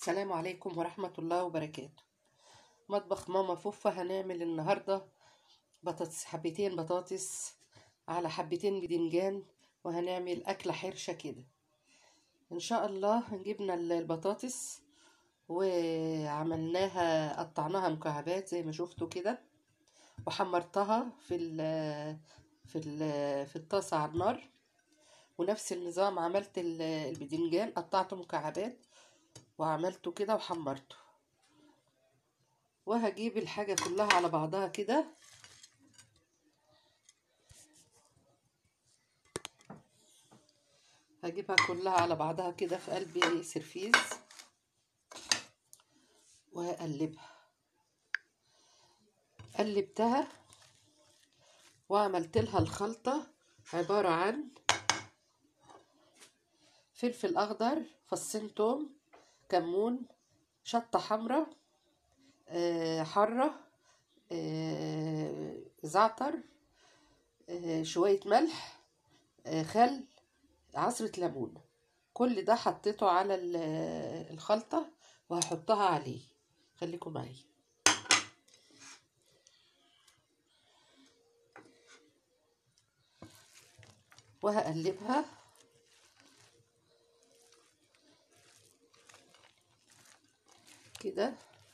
السلام عليكم ورحمة الله وبركاته مطبخ ماما فوفا هنعمل النهاردة بطاطس حبتين بطاطس على حبتين بدنجان وهنعمل أكلة حرشة كده إن شاء الله جبنا البطاطس وعملناها قطعناها مكعبات زي ما شفتوا كده وحمرتها في ال في ال في الطاسة على النار ونفس النظام عملت البدنجان قطعته مكعبات وعملته كده وحمرته وهجيب الحاجة كلها على بعضها كده هجيبها كلها على بعضها كده في قلب سرفيز وهقلبها قلبتها وعملت لها الخلطة عبارة عن فلفل أخضر فصين توم كمون شطة حمراء آه حرة آه زعتر آه شوية ملح خل عصرة ليمون كل ده حطيته على الخلطة وهحطها عليه خليكم معايا وهقلبها كده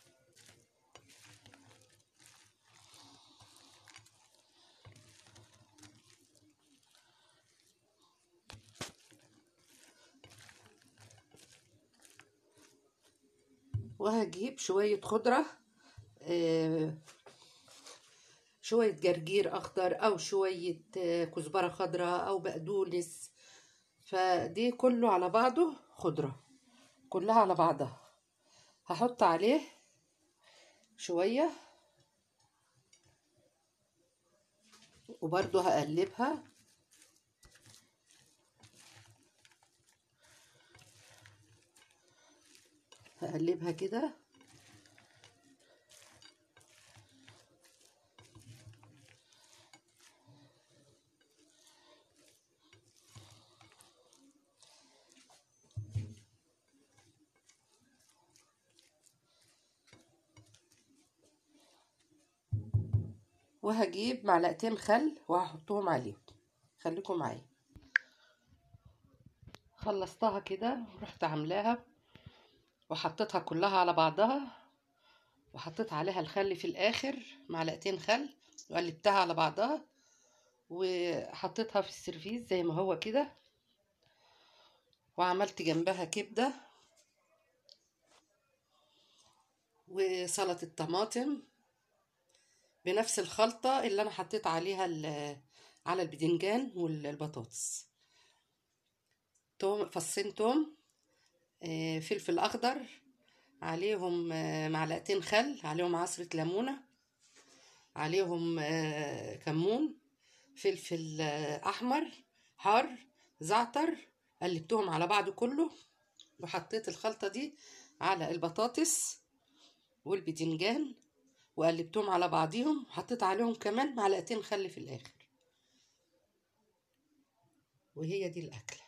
وهجيب شوية خضرة آه شوية جرجير أخضر أو شوية آه كزبرة خضراء أو بقدونس فدي كله على بعضه خضرة كلها على بعضها هحط عليه شوية وبرضو هقلبها هقلبها كده وهجيب معلقتين خل وهحطهم عليهم خليكم معايا خلصتها كده ورحت عاملاها وحطيتها كلها على بعضها وحطيت عليها الخل في الاخر معلقتين خل وقلبتها على بعضها وحطيتها في السيرفيس زي ما هو كده وعملت جنبها كبده وسلطه طماطم بنفس الخلطة اللي أنا حطيت عليها على البدنجان والبطاطس توم فصين توم فلفل أخضر عليهم معلقتين خل عليهم عصرة ليمونة عليهم كمون فلفل أحمر حار زعتر قلبتهم على بعض كله وحطيت الخلطة دي على البطاطس والبدنجان وقلبتهم على بعضيهم وحطيت عليهم كمان معلقتين خل في الاخر وهي دي الاكله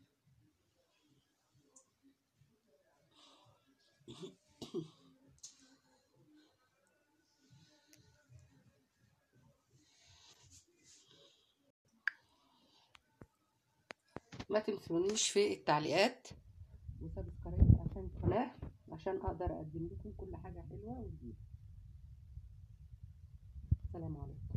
ما تنسونيش في التعليقات وسبسكرايب عشان القناه عشان اقدر اقدم لكم كل حاجه حلوه وجديده السلام عليكم